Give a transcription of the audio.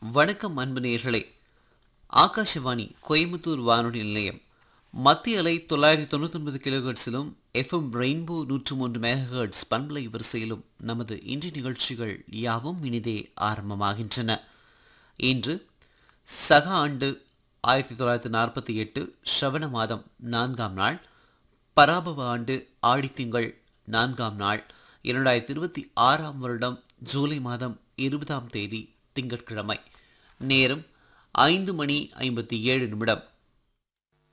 வணக்கம் அன்பு நேயர்களே ஆகாஷவாணி கோயம்புத்தூர் வானொலி நிலையம் மத்திய அலை தொள்ளாயிரத்தி தொண்ணூற்றி ஒன்பது கிலோஹெர்ட்ஸிலும் எஃப்எம் ரெயின்போ நூற்று மூன்று மெகாஹெர்ட்ஸ் பண்பலை வரிசையிலும் நமது இன்றைய நிகழ்ச்சிகள் யாவும் இனிதே ஆரம்பமாகின்றன இன்று சக ஆண்டு ஆயிரத்தி தொள்ளாயிரத்தி நாற்பத்தி எட்டு ஸ்ரவண மாதம் நான்காம் நாள் பராபவ ஆண்டு ஆடித்திங்கள் நான்காம் நாள் இரண்டாயிரத்தி இருபத்தி ஆறாம் வருடம் ஜூலை மாதம் இருபதாம் தேதி திங்கட்கிழமை நேரம் ஐந்து மணி ஐம்பத்தி ஏழு நிமிடம்